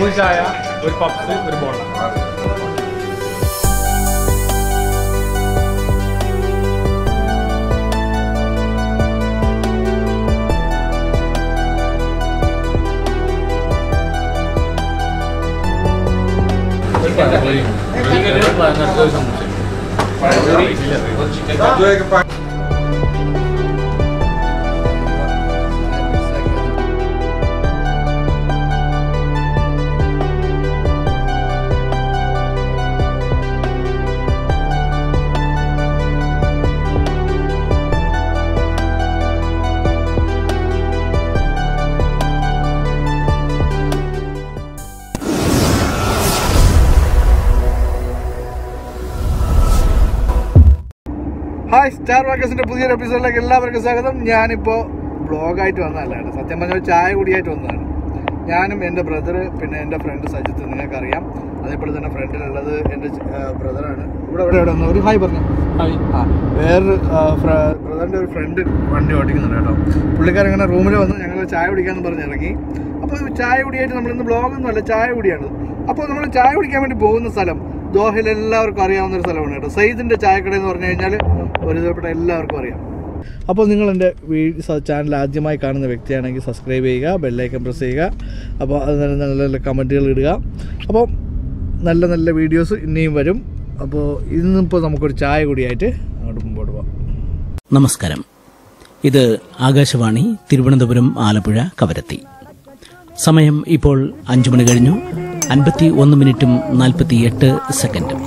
മൂന്ന് ചായ ഒരു പപ്സ് ഒരു ബോണ്ട ഹായ് സ്റ്റാർ വാക്കേഴ്സിന്റെ പുതിയൊരു എപ്പിസോഡിലേക്ക് എല്ലാവർക്കും സ്വാഗതം ഞാനിപ്പോൾ ബ്ലോഗായിട്ട് വന്നതല്ലാണ് സത്യം പറഞ്ഞാൽ ചായ കുടിയായിട്ട് വന്നതാണ് ഞാനും എൻ്റെ ബ്രദർ പിന്നെ എൻ്റെ ഫ്രണ്ട് സജിത്ത് നിങ്ങൾക്കറിയാം അതേപോലെ തന്നെ ഫ്രണ്ടിലുള്ളത് എൻ്റെ ബ്രദറാണ് ഇവിടെ ഇവിടെ ഇവിടെ വന്നു ഒരു ഹായ് പറഞ്ഞു ആ വേറൊരു ബ്രദറിൻ്റെ ഒരു ഫ്രണ്ട് വണ്ടി ഓടിക്കുന്നുണ്ട് കേട്ടോ പുള്ളിക്കാരൻ ഇങ്ങനെ റൂമിൽ വന്ന് ഞങ്ങൾ ചായ കുടിക്കാമെന്ന് പറഞ്ഞ് ഇറങ്ങി അപ്പോൾ ചായ കുടിയായിട്ട് നമ്മളിന്ന് ബ്ലോഗൊന്നും അല്ല ചായ കുടിയാണ് അപ്പോൾ നമ്മൾ ചായ കുടിക്കാൻ വേണ്ടി പോകുന്ന സ്ഥലം ദോഹയിൽ എല്ലാവർക്കും അറിയാവുന്ന ഒരു സ്ഥലമാണ് കേട്ടോ സയ്യിദിൻ്റെ ചായക്കട എന്ന് പറഞ്ഞു കഴിഞ്ഞാൽ ഒരു വിധപ്പെട്ട എല്ലാവർക്കും അറിയാം അപ്പോൾ നിങ്ങൾ എൻ്റെ ചാനൽ ആദ്യമായി കാണുന്ന വ്യക്തിയാണെങ്കിൽ സബ്സ്ക്രൈബ് ചെയ്യുക ബെല്ലൈക്കൻ പ്രസ് ചെയ്യുക അപ്പോൾ അത് നല്ല നല്ല നല്ല കമൻറ്റുകൾ ഇടുക അപ്പോൾ നല്ല നല്ല വീഡിയോസ് ഇനിയും വരും അപ്പോൾ ഇന്നിപ്പോൾ നമുക്കൊരു ചായ കൂടിയായിട്ട് അങ്ങോട്ട് മുമ്പോട്ട് പോകാം നമസ്കാരം ഇത് ആകാശവാണി തിരുവനന്തപുരം ആലപ്പുഴ കവരത്തി സമയം ഇപ്പോൾ അഞ്ചു മണി കഴിഞ്ഞു അൻപത്തി ഒന്ന് മിനിറ്റും നാൽപ്പത്തി എട്ട് സെക്കൻഡും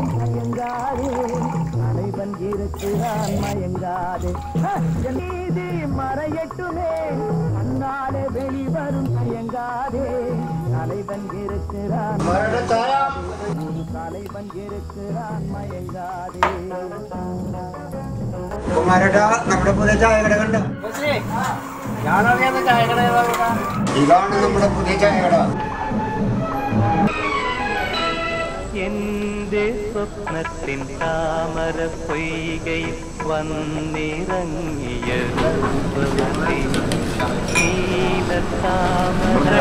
மறையட்டுமே அண்ணாலே வெளிவரும் தயங்காதே தலைவன் இருக்கிறான் தலைவன் இருக்கிறான் மயங்காதே കുമാരേട്ടാ നമ്മുടെ പുതിയ ചായകട കണ്ടോ ഇതാണ് നമ്മുടെ പുതിയ ചായകട എന്റെ സ്വപ്നത്തിൻ താമര പൊയ്കയിൽ വന്നിറങ്ങിയ രൂപവതി നീലത്താമര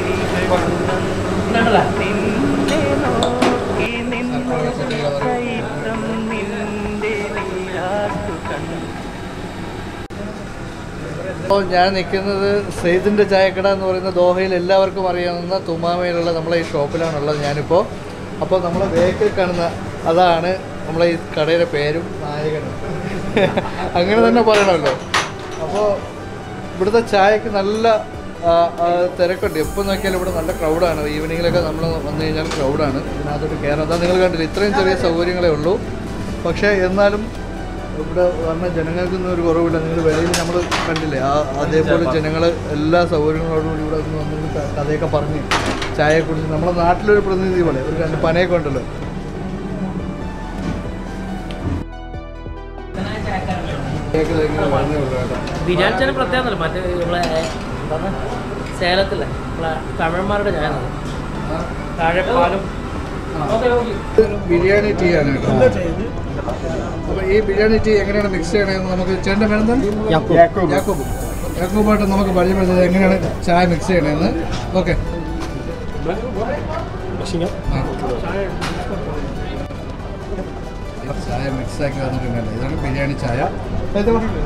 നിന്നെ നോക്കി നിന്നു ചൈത്രം നിന്റെ നീരാട്ടു കണ്ടു അപ്പോൾ ഞാൻ നിൽക്കുന്നത് സെയ്ദിൻ്റെ ചായക്കട എന്ന് പറയുന്ന ദോഹയിൽ എല്ലാവർക്കും അറിയാവുന്ന തുമാമയിലുള്ള നമ്മളെ ഈ ഷോപ്പിലാണുള്ളത് ഞാനിപ്പോൾ അപ്പോൾ നമ്മളെ ബേക്കിൽ കാണുന്ന അതാണ് നമ്മളെ ഈ കടയുടെ പേരും നായകനും അങ്ങനെ തന്നെ പറയണമല്ലോ അപ്പോൾ ഇവിടുത്തെ ചായക്ക് നല്ല ആ, ആ, തിരക്കുണ്ട് എപ്പോൾ നോക്കിയാലും ഇവിടെ നല്ല ക്രൗഡാണ് ഈവനിങ്ങിലൊക്കെ നമ്മൾ വന്നു കഴിഞ്ഞാൽ ക്രൗഡാണ് ഇതിനകത്തോട്ട് കയറാൻ അതാ നിങ്ങൾ കണ്ടില്ല ഇത്രയും ചെറിയ സൗകര്യങ്ങളേ ഉള്ളൂ പക്ഷേ എന്നാലും ഇവിടെ വന്ന ജനങ്ങൾക്കൊന്നും ഒരു കുറവില്ല നിങ്ങൾ വെളിയിൽ നമ്മൾ കണ്ടില്ലേ ആ അതേപോലെ ജനങ്ങൾ എല്ലാ സൗകര്യങ്ങളോടും കൂടി ഇവിടെ ഒന്ന് വന്നിട്ട് ക- കഥയൊക്കെ പറഞ്ഞ് ചായയെ കുറിച്ച് നമ്മുടെ നാട്ടിലൊരു പ്രതിനിധി പോലെ ഒരു രണ്ട് പനയൊക്കെ ഉണ്ടല്ലോ കേക്ക് ഇങ്ങനെ പറഞ്ഞേ ഉള്ളൂ കേട്ടോ ബിരിയാണിച്ചാണ് പ്രത്യേകത മറ്റേ നമ്മളെ എന്താണ് സേലത്തിലെ നമ്മളെ തമിഴന്മാരുടെ ഞാനത് താഴെ പാലും ഓക്കെ ഓക്കെ ഇത് ബിരിയാണി ടീ ആണ് കേട്ടോ അപ്പോൾ ഈ ബിരിയാണി ടീ എങ്ങനെയാണ് മിക്സ് ചെയ്യണമെന്ന് നമുക്ക് ചേട്ടൻ്റെ പേരെന്താണ് യാക്കോബ് യാക്കോബ് യാക്കോബായിട്ട് നമുക്ക് പരിചയപ്പെടുന്നത് എങ്ങനെയാണ് ചായ മിക്സ് ചെയ്യണമെന്ന് ഓക്കെ ചായ മിക്സ് ആക്കി വന്നിട്ടുണ്ടല്ലോ ഇതാണ് ബിരിയാണി ചായ ഇത് കൊണ്ടിട്ട്.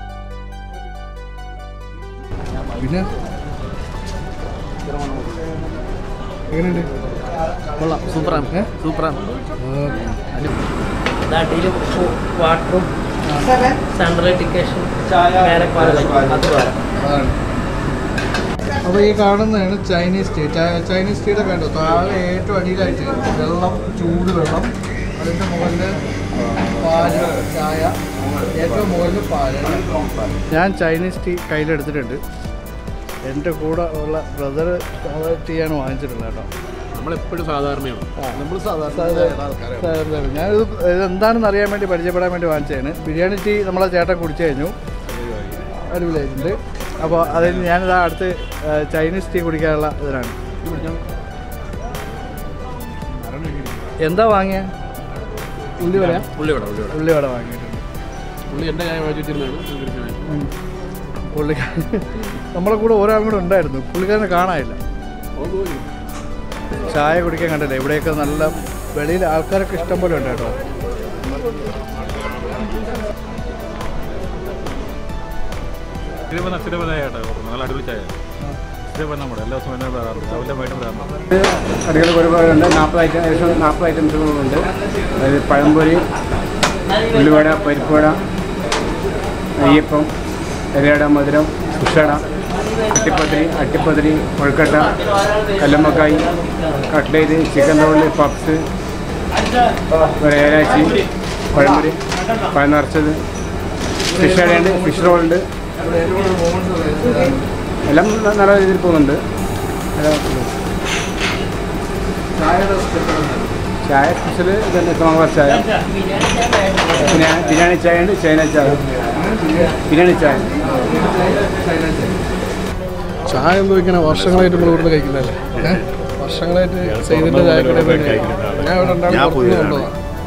പിന്നെ എങ്ങനെയുണ്ട് കൊള്ളാം സൂപ്പറാണ് ഏ? സൂപ്പറാണ് ഓക്കെ അടിയിൽ വാട്ടറും സെൻട്രൽ ടിക്കേഷൻ മേലെ പാലും അത് വേറെ അതാണ് അപ്പോൾ ഈ കാണുന്നതാണ് ചൈനീസ് ടീ ചൈ- ചൈനീസ് ടീയുടെ കണ്ടോ താഴെ ഏറ്റവും അടിയിലായിട്ട് വെള്ളം ചൂട് വെള്ളം അതിൻ്റെ മുകളിൽ പാല് ചായ ഏറ്റവും മുകളിൽ പാല് ഞാൻ ചൈനീസ് ടീ കയ്യിലെടുത്തിട്ടുണ്ട് എൻ്റെ കൂടെ ഉള്ള ബ്രദർ ടീയാണ് വാങ്ങിച്ചിട്ടുള്ളത് കേട്ടോ നമ്മളെപ്പോഴും സാധാരണയാണ് നമ്മൾ സാധാരണ ഞാനിത് ഇതെന്താണെന്ന് അറിയാൻ വേണ്ടി പരിചയപ്പെടാൻ വേണ്ടി വാങ്ങിച്ചതാണ് ബിരിയാണി ടീ നമ്മളെ ചേട്ടൻ കുടിച്ചു കഴിഞ്ഞു അടിപൊളിയായിട്ടുണ്ട് അപ്പോൾ അതിന് ഞാനിതാ അടുത്ത് ആ, ചൈനീസ് ടീ കുടിക്കാനുള്ള ഇതിലാണ് എന്താ വാങ്ങിയ ഉള്ളിവട ഉള്ളിവട ഉള്ളിവട ഉള്ളിവട വാങ്ങിയിട്ടുണ്ട് പുള്ളി എൻ്റെ ചായ വാങ്ങിച്ചിരുന്നതാണ് പുള്ളിക്കാരൻ നമ്മളെ കൂടെ ഒരാളും കൂടെ ഉണ്ടായിരുന്നു പുള്ളിക്കാരനെ കാണാനില്ല ചായ കുടിക്കാൻ കണ്ടില്ലേ ഇവിടെയൊക്കെ നല്ല വെളിയിൽ ആൾക്കാരൊക്കെ ഇഷ്ടം പോലെ ഉണ്ട് കേട്ടോ സ്ഥിരം സ്ഥിരം ചായ കേട്ടോ നല്ല അടിപൊളി ചായ സ്ഥിരം നമ്മുടെ എല്ലാ ദിവസവും എന്നെ വരാറുണ്ട് രാവിലെ വൈകിട്ട് വരാറുണ്ട് കറികൾ ഒരുപാടുണ്ട് നാൽപ്പത് ഐറ്റം ഏകദേശം നാൽപ്പത് ഐറ്റംസുകളുണ്ട് അതായത് പഴംപൊരി ഉള്ളിവട പരിപ്പുവട നെയ്യപ്പം ഇലയട മധുരം ഉഷട അട്ടിപ്പത്തിരി അട്ടിപ്പത്തിരി കൊഴുക്കട്ട കല്ലമ്മക്കായി കട്ട്ലേറ്റ് ചിക്കൻ റോള് പപ്സ് ഒരു ഏലാച്ചി പഴംപൊരി പഴം നിറച്ചത് ഫിഷ് അടയുണ്ട് ഫിഷ് റോളുണ്ട് എല്ലാം ന- നല്ല രീതിയിൽ പോകുന്നുണ്ട് എല്ലാം ചായ സ്പെഷ്യൽ തന്നെ സോമവാർ ചായ പിന്നെ ബിരിയാണി ചായ ഉണ്ട് ചൈന ചായ ബിരിയാണി ചായ ചായ എന്തോ ഇങ്ങനെ വർഷങ്ങളായിട്ട് നമ്മൾ ഇവിടുന്ന് കഴിക്കുന്നതല്ലേ ഏ? വർഷങ്ങളായിട്ട് സൈദിന്റെ ചായ കടയിൽ പോയി ഞാൻ ഇവിടെ ഉണ്ടാവും കൊണ്ടുപോകാം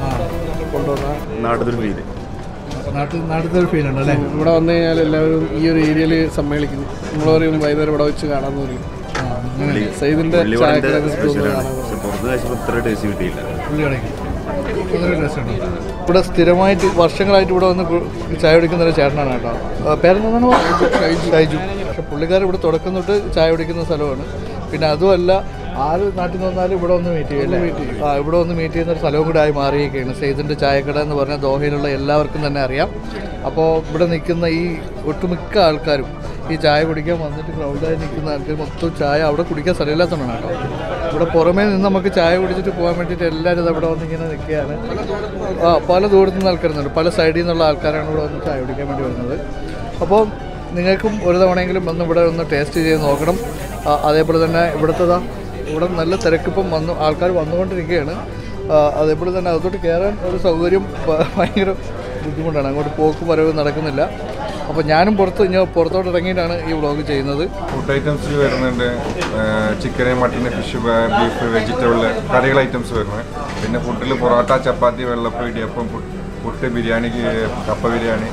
ആ കൊണ്ടുവന്ന നാട്ടിലൊരു ഫീല് നാട്ടിൽ നാട്ടിലത്തെ ഒരു ഫീൽ ഉണ്ട് അല്ലേ ഇവിടെ വന്നു കഴിഞ്ഞാൽ എല്ലാവരും ഈ ഒരു ഏരിയയിൽ സമ്മേളിക്കുന്നു നമ്മൾ പറയും വൈകുന്നേരം ഇവിടെ വെച്ച് കാണാമെന്ന് പറയും സൈദിന്റെ ചായക്കട കാണാൻ പുറത്ത് കഴിച്ചപ്പോൾ ഇത്ര ടേസ്റ്റ് കിട്ടിയില്ല പുള്ളിയാണെങ്കിൽ അതൊരു രസമുണ്ട് ഇവിടെ സ്ഥിരമായിട്ട് വർഷങ്ങളായിട്ട് ഇവിടെ വന്ന് കു- ചായ കുടിക്കുന്ന ഒരു ചേട്ടനാണ് കേട്ടോ ആ, പേരെന്താണ് ഷൈജു ഷൈജു പക്ഷെ പുള്ളിക്കാർ ഇവിടെ തുടക്കം തൊട്ട് ചായ കുടിക്കുന്ന സ്ഥലമാണ് പിന്നെ അതുമല്ല ആര് നാട്ടിൽ നിന്ന് വന്നാലും ഇവിടെ ഒന്ന് മീറ്റ് ചെയ്യും അല്ലേ ആ ഇവിടെ ഒന്ന് മീറ്റ് ചെയ്യുന്ന ഒരു സ്ഥലവും കൂടെ ആയി മാറിയിരിക്കുകയാണ് സെയ്തിൻ്റെ ചായക്കട എന്ന് പറഞ്ഞാൽ ദോഹയിലുള്ള എല്ലാവർക്കും തന്നെ അറിയാം അപ്പോൾ ഇവിടെ നിൽക്കുന്ന ഈ ഒട്ടുമിക്ക ആൾക്കാരും ഈ ചായ കുടിക്കാൻ വന്നിട്ട് ക്രൗഡായി നിൽക്കുന്ന ആൾക്കാർ മൊത്തം ചായ അവിടെ കുടിക്കാൻ സ്ഥലമില്ലാത്തതാണ് കേട്ടോ ഇവിടെ പുറമേ നിന്ന് നമുക്ക് ചായ കുടിച്ചിട്ട് പോകാൻ വേണ്ടിയിട്ട് എല്ലാവരും ഇത് അവിടെ വന്ന് ഇങ്ങനെ നിൽക്കുകയാണ് ആ പല ദൂരത്തു നിന്ന് ആൾക്കാരുന്നുണ്ട് പല സൈഡിൽ നിന്നുള്ള ആൾക്കാരാണ് ഇവിടെ വന്ന് ചായ കുടിക്കാൻ വേണ്ടി വരുന്നത് അപ്പോൾ നിങ്ങൾക്കും ഒരു തവണയെങ്കിലും വന്ന് ഇവിടെ ഒന്ന് ടേസ്റ്റ് ചെയ്ത് നോക്കണം ആ, അതേപോലെ തന്നെ ഇവിടുത്തേതാ ഇവിടെ നല്ല തിരക്കിപ്പം വന്നു ആൾക്കാർ വന്നുകൊണ്ടിരിക്കുകയാണ് ആ, അതേപോലെ തന്നെ അകത്തോട്ട് കയറാൻ ഒരു സൗകര്യം ഭ- ഭയങ്കര ബുദ്ധിമുട്ടാണ് അങ്ങോട്ട് പോക്കും വരവും നടക്കുന്നില്ല അപ്പോൾ ഞാനും പുറത്ത് ഞാൻ പുറത്തോട്ട് ഇറങ്ങിയിട്ടാണ് ഈ വ്ളോഗ് ചെയ്യുന്നത് ഫുഡ് ഐറ്റംസിൽ വരുന്നുണ്ട് chicken mutton fish beef vegetable കറികൾ ഐറ്റംസ് വരുന്നത് പിന്നെ ഫുഡിൽ പൊറോട്ട ചപ്പാത്തി വെള്ളപ്പം ഇടിയപ്പം പു- പുട്ട് ബിരിയാണി കപ്പ ബിരിയാണി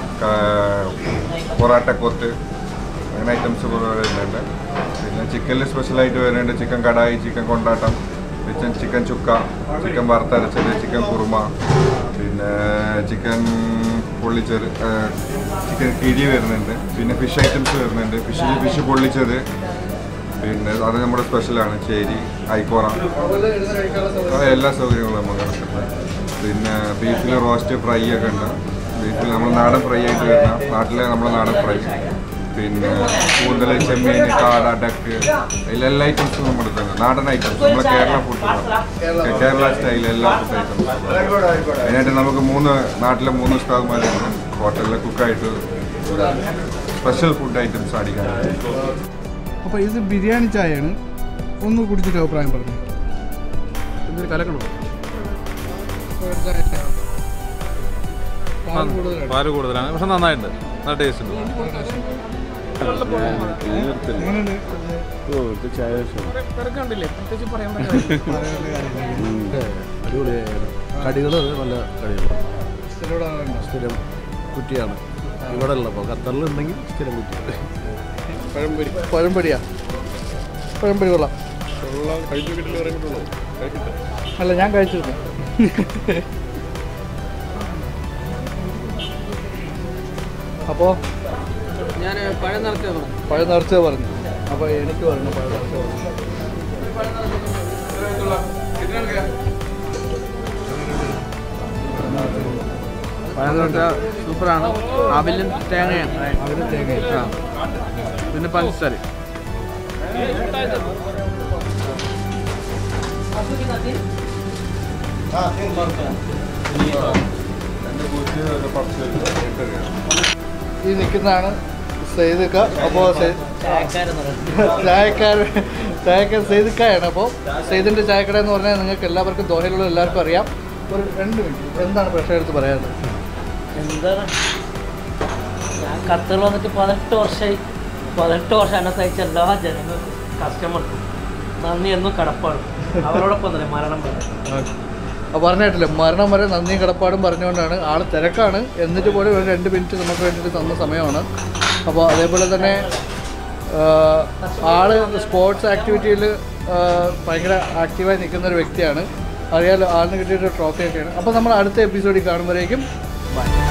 ക- പൊറോട്ട കൊത്ത് അങ്ങനെ ഐറ്റംസ് വരുന്നുണ്ട് പിന്നെ ചിക്കനിൽ സ്പെഷ്യലായിട്ട് വരുന്നുണ്ട് ചിക്കൻ കടായി ചിക്കൻ കൊണ്ടാട്ടം ചിക്കൻ ചിക്കൻ ചുക്ക ചിക്കൻ വറുത്തരച്ചത് ചിക്കൻ കുറുമ പിന്നെ ചിക്കൻ പൊള്ളിച്ചത് ചിക്കൻ കിഴി വരുന്നുണ്ട് പിന്നെ ഫിഷ് ഐറ്റംസ് വരുന്നുണ്ട് ഫിഷ് ഫിഷ് പൊള്ളിച്ചത് പിന്നെ അത് നമ്മുടെ സ്പെഷ്യലാണ് ചേരി ഐക്കോറ അങ്ങനെ എല്ലാ സൗകര്യങ്ങളും നമുക്ക് കിട്ടുന്നത് പിന്നെ ബീഫിൽ റോസ്റ്റ് ഫ്രൈ ഒക്കെ ഉണ്ട് ബീഫിൽ നമ്മൾ നാടൻ ഫ്രൈ ആയിട്ട് വരുന്ന നാട്ടിലെ നമ്മുടെ നാടൻ ഫ്രൈ പിന്നെ കൂന്തൽ ചെമ്മീൻ കാട ഡക്ക് എല്ലാ ഐറ്റംസും നമ്മുടെ തന്നെ നാടൻ ഐറ്റംസ് നമ്മളെ കേരള ഫുഡ് കേരള സ്റ്റൈൽ എല്ലാ ഫുഡ് ഐറ്റംസും അതിനായിട്ട് നമുക്ക് മൂന്ന് നാട്ടിലെ മൂന്ന് ഉസ്താദ്മാരുണ്ട് ഹോട്ടലിലെ കുക്കായിട്ട് സ്പെഷ്യൽ ഫുഡ് ഐറ്റംസ് അടിക്കാൻ അപ്പോൾ ഇത് ബിരിയാണി ചായയാണ് ഒന്ന് കുടിച്ചിട്ട് അഭിപ്രായം പറഞ്ഞു എന്തൊരു കലക്കണോ പാൽ കൂടുതലാണ് പാല് കൂടുതലാണ് പക്ഷെ നന്നായിട്ടുണ്ട് നല്ല ടേസ്റ്റ് ഉണ്ട് എങ്ങനെയുണ്ട് കണ്ടില്ലേ പ്രത്യേകിച്ച് പറയാൻ അടിപൊളിയായിരുന്നു കടികൾ നല്ല കടികൾ സ്ഥിരം സ്ഥിരം കുറ്റിയാണ് ഇവിടെ ഉള്ളപ്പോൾ ഖത്തറിലുണ്ടെങ്കിൽ സ്ഥിരം കുറ്റി പഴംപൊരി പഴംപൊരിയാ പഴംപൊരി കൊള്ളാം അല്ല ഞാൻ കഴിച്ചിരുന്നു അപ്പോൾ ഞാൻ പഴം നിറച്ചത് പഴം നിറച്ചത് പറഞ്ഞു അപ്പോൾ എനിക്ക് പറഞ്ഞു പഴം നിറച്ചത് പറഞ്ഞു പഴം തൊട്ട സൂപ്പറാണ് അവിലും തേങ്ങയാണ് അതിന് തേങ്ങ ആ പിന്നെ പഞ്ചസാര ഈ നിൽക്കുന്നതാണ് സെയ്ദക്ക അപ്പോൾ ചായക്കാരെന്ന് പറയുന്നത് ചായക്കാരൻ ചായക്കാരൻ സെയ്ദക്കായാണ് അപ്പോൾ സെയ്ദിൻ്റെ ചായക്കട എന്ന് പറഞ്ഞാൽ നിങ്ങൾക്ക് എല്ലാവർക്കും ദോഹയിലുള്ള എല്ലാവർക്കും അറിയാം ഒരു രണ്ട് മിനിറ്റ് എന്താണ് പ്രശ്നം എടുത്ത് പറയാനുള്ളത് എന്താണ് ഞാൻ ഖത്തറിൽ വന്നിട്ട് പതിനെട്ട് വർഷമായി പതിനെട്ട് വർഷം എന്നെ സഹിച്ച എല്ലാ ജനങ്ങൾക്കും കസ്റ്റമർക്കും നന്ദി എന്നും കടപ്പാടും അവരോടൊപ്പം തന്നെ മരണം വരെ അപ്പോൾ പറഞ്ഞിട്ടില്ല മരണം വരെ നന്ദിയും കടപ്പാടും പറഞ്ഞുകൊണ്ടാണ് ആൾ തിരക്കാണ് എന്നിട്ട് പോലും ഒരു രണ്ട് മിനിറ്റ് നമുക്ക് വേണ്ടിയിട്ട് തന്ന സമയമാണ് അപ്പോൾ അതേപോലെ തന്നെ ആ, ആള് സ്പോർട്സ് ആക്ടിവിറ്റിയിൽ ആ, ഭയങ്കര ആക്റ്റീവായി നിൽക്കുന്ന ഒരു വ്യക്തിയാണ് അറിയാലോ ആളിന് കിട്ടിയൊരു ട്രോഫിയൊക്കെയാണ് അപ്പോൾ നമ്മൾ അടുത്ത എപ്പിസോഡിൽ കാണുമ്പോഴേക്കും ബൈ